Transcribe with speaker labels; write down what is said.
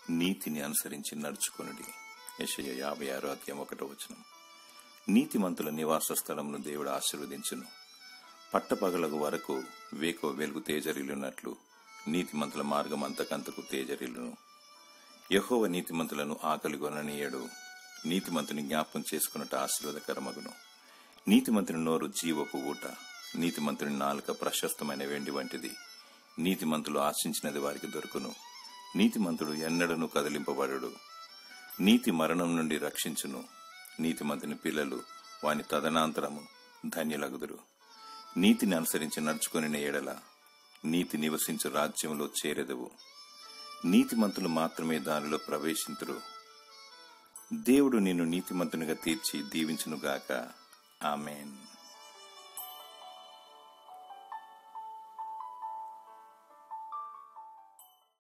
Speaker 1: నీతిని అనుసరించి నడుచుకొనుడి యెషయ యాభై ఆరో అధ్యాయం ఒకటో వచనం నీతిమంతుల నివాస స్థలమును దేవుడు ఆశీర్వదించును పట్టపగలకు వరకు వేకో వెలుగు తేజరిల్లున్నట్లు నీతిమంతుల మార్గం అంతకంతకు తేజరిల్లును యహోవ నీతిమంతులను ఆకలిగొననీయడు నీతిమంతుని జ్ఞాపకం చేసుకున్నట్టు ఆశీర్వాదకరమగును నీతిమంతుని నోరు జీవపు ఊట నీతిమంతుని నాలుక ప్రశస్తమైన వెండి వంటిది నీతిమంతులు ఆశించినది వారికి దొరుకును నీతిమంతుడు ఎన్నడను కదిలింపబడడు నీతి మరణం నుండి రక్షించును నీతిమంతుని పిల్లలు వాని తదనాంతరము ధన్యులగుదురు నీతిని అనుసరించి నడుచుకుని ఎడల నీతి నివసించు రాజ్యంలో చేరెదవు నీతిమంతులు మాత్రమే దానిలో ప్రవేశింతురు దేవుడు నిన్ను నీతిమంతునిగా తీర్చి దీవించునుగాక ఆమెన్